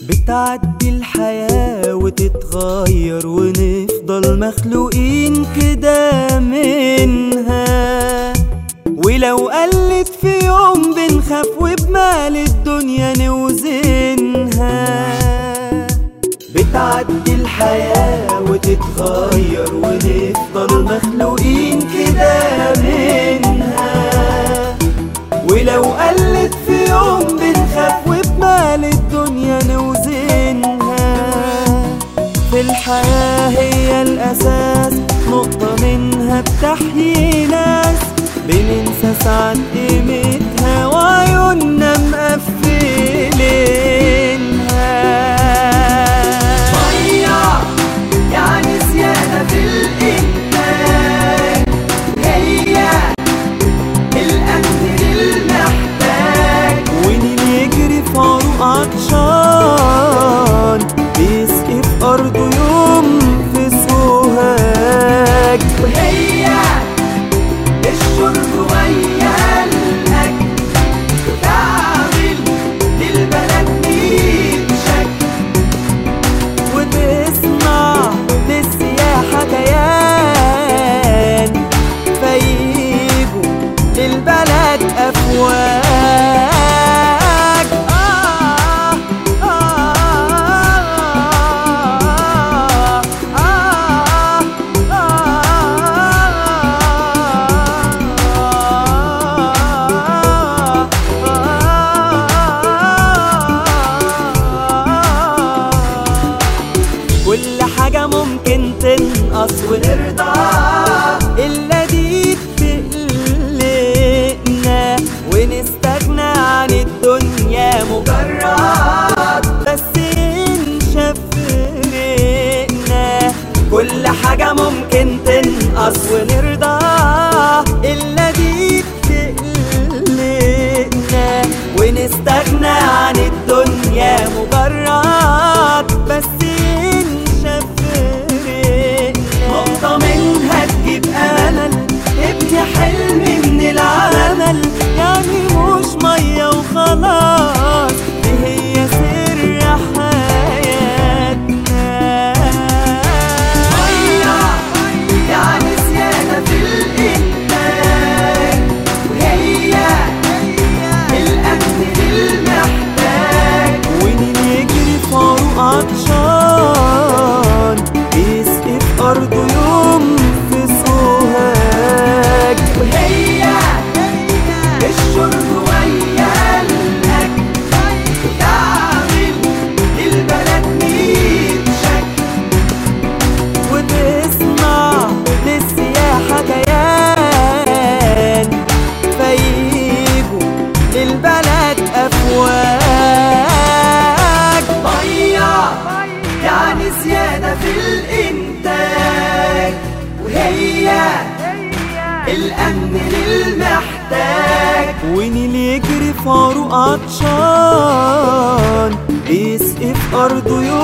بتعدي الحياة وتتغير ونفضل مخلوقين كده منها ولو قلت في يوم بنخاف وبمال الدنيا نوزنها بتعدي الحياة وتتغير ونفضل مخلوقين كده منها ولو قلت في يوم بنخاف وبمال الدنيا نوزنها في الحياة هي الأساس نقطة منها بتحيي ناس بننسى ساعات قيمتها وعيوننا مقفلينها مية يعني زيادة في الإنتاج هي الأمن للمحتاج ونين يجري في عروق عطشان بيسقي في أرضه يوم في سوهاج وهي الشرب ويا الأكل تعمل للبلد ميت شكل وتسمع للسياحة كيان فيجوا للبلد أفواج آه آه آه كل حاجة ممكن تنقص ونرضى إلا دي بتقلقنا ونستغنى عن الدنيا مجرد بس نشاف فرقنا كل حاجة ممكن تنقص ونرضى إلا دي بتقلقنا ونستغنى عن الدنيا مجرد بس نشاف فرقنا نقطة منها تجيب أمل ابني حلم من العمل يعني مش مية وخلاص دي هي سر حياتنا مية يعني زيادة في الإنتاج وهي الأمن للمحتاج ونين يجري في عروق عطشان بيسقي في أرضه يوم في سوهاج وهي الشرب ويا الأكل تعمل للبلد ميت شكل وتسمع للسياحة كيان فيجوا للبلد أفواج مية يعني زيادة في الإنتاج وهي الأمن للمحتاج ونيل يجري في عروق عطشان بيسقي في أرضه